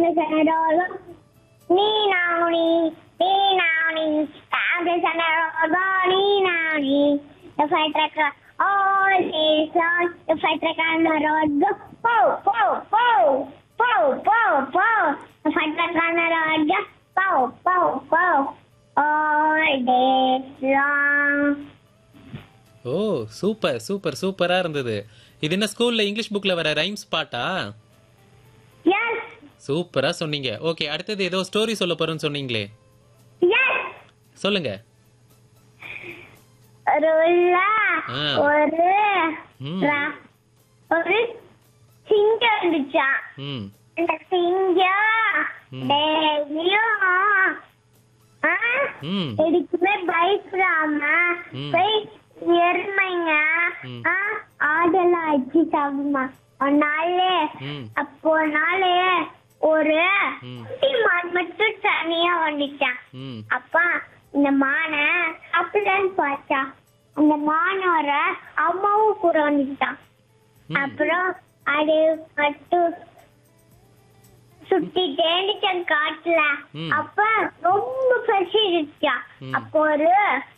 Cabrera, ni now ni, ni now ni, Cabrera, ni now ni. The fire truck, all is on. The fire truck on the road, go, pow, pow, pow, pow, pow, pow. The fire truck on the road, go, pow, pow, pow, all day long. ஓ super super சூப்பரா இருந்தது இது என்ன ஸ்கூல்ல English புக்ல வர rhymes பாட்டா Yes, சூப்பரா சொன்னீங்க ஓகே அடுத்தது ஏதோ ஸ்டோரி சொல்ல போறேன்னு சொன்னீங்களே yes. சொல்லுங்க ஒரு உள்ள ஆ. ஒரு ம். ரா- ஒரு சிங்கம் இருந்துச்சான் ம் அந்த சிங்கம் ம். டெய்லியும் ஆ, ம் எதுக்குமே பயப்படாம ம். போய் எருமைங்க ம். ஆ, ஆடெல்லாம் அடிச்சு சாப்பிடுமா ஒரு நாள் ம். அப்போ ஒரு நாள் ஒரு ம். குட்டி மான் மட்டும் தனியா வந்துச்சான் ம் அப்பா இந்த மானை சாப்பிடலான்னு பார்த்தா அந்த மானோட அம்மாவும் கூட வந்துட்டான் ம். அப்புறம் அது மட்டும் சுத்திட்டே இருந்துச்சான் காட்டுல ம். அப்ப ரொம்ப பசிடுச்சா ம். அப்போ ஒரு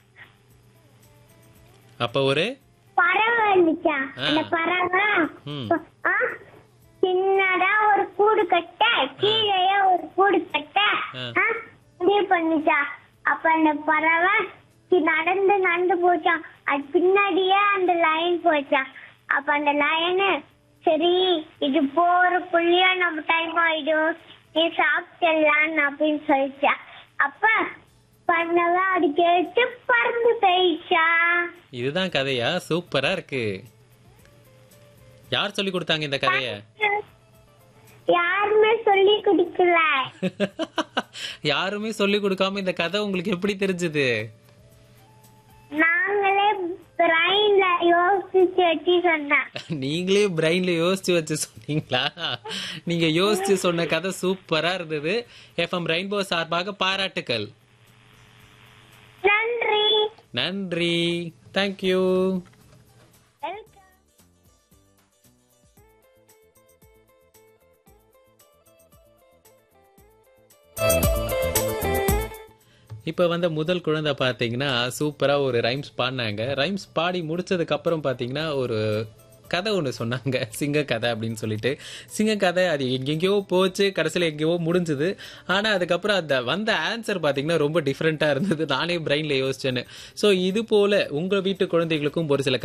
அப்ப ஒரு பறவை இருந்துச்சா ஆ. அந்த பறவை ம். ஆ, சின்னதா ஒரு கூடு கட்ட கீழே ஒரு கூடு கட்ட ஆ. ஆ, முடிவு பண்ணிச்சா அப்ப அந்த பறவை சி- நடந்து நடந்து போச்சான் அது பின்னாடியே அந்த லைன் போச்சான் அப்ப அந்த லைனு சரி இது போறக்குள்ளேயே நம்ம டைம் ஆயிடும் நீ சாப்பிட்டுடலான்னு அப்படின்னு சொல்லிச்சா அப்ப பண்ணவா அது கேட்டு பறந்து போயிடுச்சா இதுதான் கதையா சூப்பரா இருக்கு யார் சொல்லி கொடுத்தாங்க இந்த கதைய யாருமே சொல்லி கொடுக்கல யாருமே சொல்லி கொடுக்காம இந்த கதை உங்களுக்கு எப்படி தெரிஞ்சது நாங்களே பிரைன்ல யோசிச்சு வச்சு சொன்னேன் நீங்களே பிரெயின்ல யோசிச்சு வச்சு சொன்னீங்களா நீங்க யோசிச்சு சொன்ன கதை சூப்பரா இருந்தது எஃப்எம் ரெயின்போ சார்பாக பாராட்டுக்கள் நன்றி நன்றி தேங்க்யூ வெல்கம் இப்போ வந்த முதல் குழந்தை பார்த்தீங்கன்னா சூப்பராக ஒரு ரைம்ஸ் பாடினாங்க ரைம்ஸ் பாடி முடிச்சதுக்கு அப்புறம் பார்த்தீங்கன்னா ஒரு கதை ஒன்று சொன்னாங்க சிங்க கதை அப்படின்னு சொல்லிட்டு சிங்க கதை அது எங்கெங்கேயோ போச்சு கடைசியில் எங்கேயோ முடிஞ்சுது ஆனால் அதுக்கப்புறம் அந்த வந்த ஆன்சர் பார்த்தீங்கன்னா ரொம்ப டிஃப்ரெண்ட்டாக இருந்தது நானே பிரெயினில் யோசிச்சேன்னு ஸோ இது போல் உங்கள் வீட்டு குழந்தைகளுக்கும் ஒரு சில